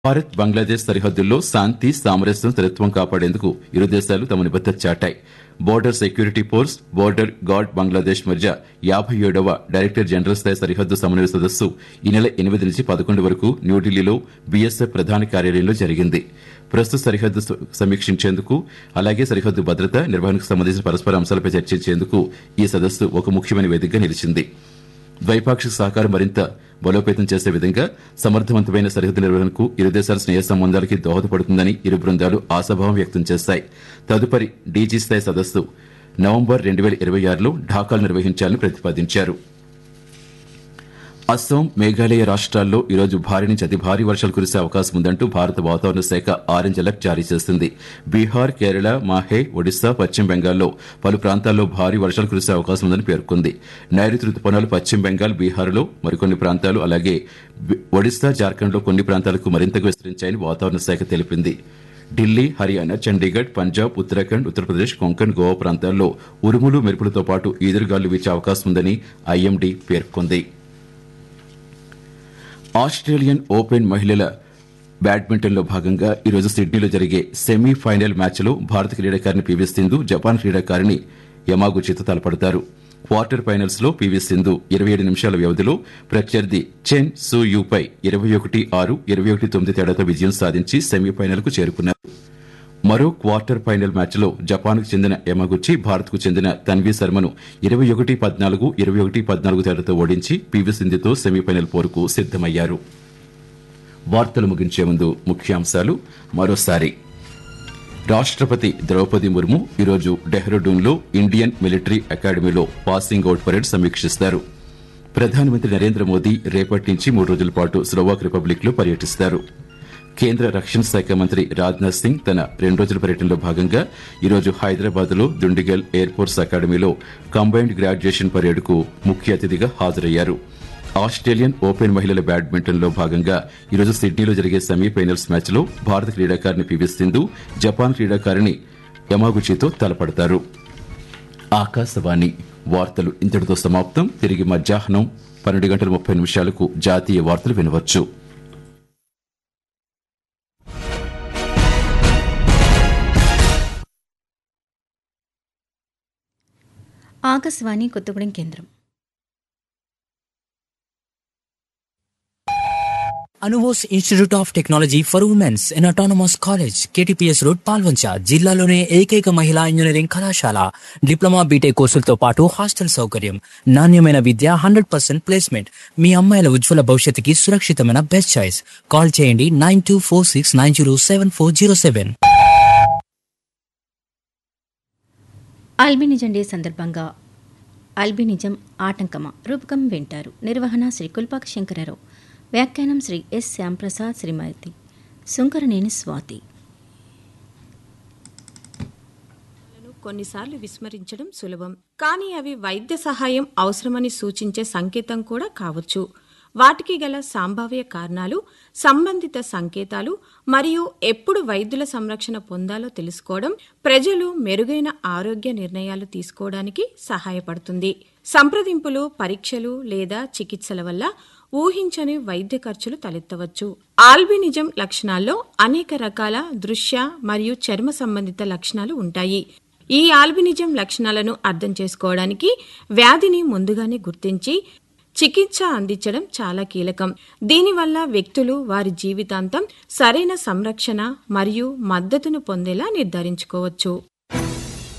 భారత్ బంగ్లాదేశ్ సరిహద్దుల్లో శాంతి సామరస్యం స్థిరత్వం కాపాడేందుకు ఇరు దేశాలు తమ నిబద్దత చాటాయి border security force border guard Bangladesh మధ్య యాభై ఏడవ డైరెక్టర్ జనరల్ స్థాయి సరిహద్దు సమన్వయ సదస్సు ఈ నెల ఎనిమిది నుంచి పదకొండు వరకు న్యూఢిల్లీలో బీఎస్ఎఫ్ ప్రధాన కార్యాలయంలో జరిగింది ప్రస్తుత సరిహద్దు స- సమీక్షించేందుకు అలాగే సరిహద్దు భద్రత నిర్వహణకు సంబంధించిన పరస్పర అంశాలపై చర్చించేందుకు ఈ సదస్సు ఒక ముఖ్యమైన వేదికగా నిలిచింది ద్వైపాక్షిక సహకారం మరింత బలోపేతం చేసే విధంగా సమర్థవంతమైన సరిహద్దు నిర్వహణకు ఇరు దేశాల స్నేహ సంబంధాలకి దోహదపడుతుందని ఇరు బృందాలు ఆశాభావం వ్యక్తం చేశాయి తదుపరి డీజీ స్థాయి సదస్సు నవంబర్ రెండు వేల ఇరవై ఆరులో ఢాకాలో నిర్వహించాలని ప్రతిపాదించారు అస్సాం మేఘాలయ రాష్ట్రాల్లో ఈరోజు భారీ నుంచి అతి భారీ వర్షాలు కురిసే అవకాశం ఉందంటూ భారత వాతావరణ శాఖ ఆరెంజ్ అలర్ట్ జారీ చేసింది బీహార్ కేరళ మాహే ఒడిశా పశ్చిమ బెంగాల్లో పలు ప్రాంతాల్లో భారీ వర్షాలు కురిసే అవకాశం ఉందని పేర్కొంది నైరుతి రుతుపవనాలు పశ్చిమ బెంగాల్ బీహార్లో మరికొన్ని ప్రాంతాలు అలాగే బి- ఒడిశా జార్ఖండ్లో కొన్ని ప్రాంతాలకు మరింతగా విస్తరించాయని వాతావరణ శాఖ తెలిపింది ఢిల్లీ హర్యానా చండీగఢ్ పంజాబ్ ఉత్తరాఖండ్ ఉత్తరప్రదేశ్ కొంకణ్ గోవా ప్రాంతాల్లో ఉరుములు మెరుపులతో పాటు ఈదురుగాలు వీచే అవకాశం ఉందని ఐఎండీ పేర్కొంది ఆస్ట్రేలియన్ ఓపెన్ మహిళల బ్యాడ్మింటన్లో భాగంగా ఈరోజు సిడ్నీలో జరిగే సెమీఫైనల్ మ్యాచ్లో భారత క్రీడాకారిణి పీవీ సింధు జపాన్ క్రీడాకారిణి యమాగుచితో తలపడతారు క్వార్టర్ ఫైనల్స్ లో పీవీ సింధు ఇరవై ఏడు నిమిషాల వ్యవధిలో ప్రత్యర్థి చెన్ సు యూపై ఇరవై ఒకటి ఆరు ఇరవై ఒకటి తొమ్మిది తేడాతో విజయం సాధించి సెమీఫైనల్ కు చేరుకున్నారు మరో క్వార్టర్ ఫైనల్ మ్యాచ్లో జపాన్కు చెందిన యమగుచ్చి భారత్కు చెందిన తన్వీ శర్మను ఇరవై ఒకటి పద్నాలుగు ఇరవై ఒకటి పద్నాలుగు తేడాతో ఓడించి పీవీ సింధుతో సెమీఫైనల్ పోరుకు సిద్దమయ్యారు వార్తలు ముగించే ముందు ముఖ్యాంశాలు మరోసారి రాష్ట్రపతి ద్రౌపది ముర్ము ఈరోజు డెహ్రాడూన్లో ఇండియన్ మిలిటరీ అకాడమీలో పాసింగ్ అవుట్ పరేడ్ సమీక్షిస్తారు ప్రధానమంత్రి నరేంద్ర మోదీ రేపటి నుంచి మూడు రోజుల పాటు స్లోవాక్ రిపబ్లిక్ లో పర్యటిస్తారు కేంద్ర రక్షణ శాఖ మంత్రి రాజ్నాథ్ సింగ్ తన రెండు రోజుల పర్యటనలో భాగంగా ఈరోజు హైదరాబాద్ లో దుండిగల్ ఎయిర్ ఫోర్స్ అకాడమీలో కంబైన్డ్ గ్రాడ్యుయేషన్ పరేడ్కు ముఖ్య అతిథిగా హాజరయ్యారు ఆస్ట్రేలియన్ ఓపెన్ మహిళల బ్యాడ్మింటన్ లో భాగంగా ఈరోజు సిడ్నీలో జరిగే సెమీఫైనల్స్ మ్యాచ్ లో భారత క్రీడాకారిణి పివి సింధు జపాన్ క్రీడాకారిణి యమాగుచితో తలపడతారు ఆకాశవాణి వార్తలు ఇంతటితో సమాప్తం తిరిగి మధ్యాహ్నం పన్నెండు గంటల ముప్పై నిమిషాలకు జాతీయ వార్తలు వినవచ్చు ఆకాశవాణి కొత్తగూడెం కేంద్రం Anubose institute of technology for women's in autonomous college KTPS road Paloncha జిల్లాలోనే ఏకైక మహిళా ఇంజనీరింగ్ కళాశాల డిప్లొమా బీటెక్ కోర్సులతో పాటు హాస్టల్ సౌకర్యం నాణ్యమైన విద్య హండ్రెడ్ పర్సెంట్ ప్లేస్మెంట్ మీ అమ్మాయిల ఉజ్వల భవిష్యత్తుకి సురక్షితమైన బెస్ట్ చాయిస్ కాల్ చేయండి nine two four six nine zero seven four zero seven albinism day సందర్భంగా అల్బినిజం ఆటంకమా రూపకం వింటారు నిర్వహణ శ్రీ కుల్పాక శంకరరావు వ్యాఖ్యానం శ్రీ ఎస్ శ్యాంప్రసాద్ శ్రీమతి సుంకరనేని స్వాతి లను కొన్నిసార్లు విస్మరించడం సులభం కానీ అవి వైద్య సహాయం అవసరమని సూచించే సంకేతం కూడా కావచ్చు వాటికి గల సంభావ్య కారణాలు సంబంధిత సంకేతాలు మరియు ఎప్పుడు వైద్యుల సంరక్షణ పొందాలో తెలుసుకోవడం ప్రజలు మెరుగైన ఆరోగ్య నిర్ణయాలు తీసుకోవడానికి సహాయపడుతుంది సంప్రదింపులు పరీక్షలు లేదా చికిత్సల వల్ల ఊహించని వైద్య ఖర్చులు తలెత్తవచ్చు ఆల్బినిజం లక్షణాల్లో అనేక రకాల దృశ్య మరియు చర్మ సంబంధిత లక్షణాలు ఉంటాయి ఈ ఆల్బినిజం లక్షణాలను అర్థం చేసుకోవడానికి వ్యాధిని ముందుగానే గుర్తించి చికిత్స అందించడం చాలా కీలకం దీనివల్ల వ్యక్తులు వారి జీవితాంతం సరైన సంరక్షణ మరియు మద్దతును పొందేలా నిర్ధారించుకోవచ్చు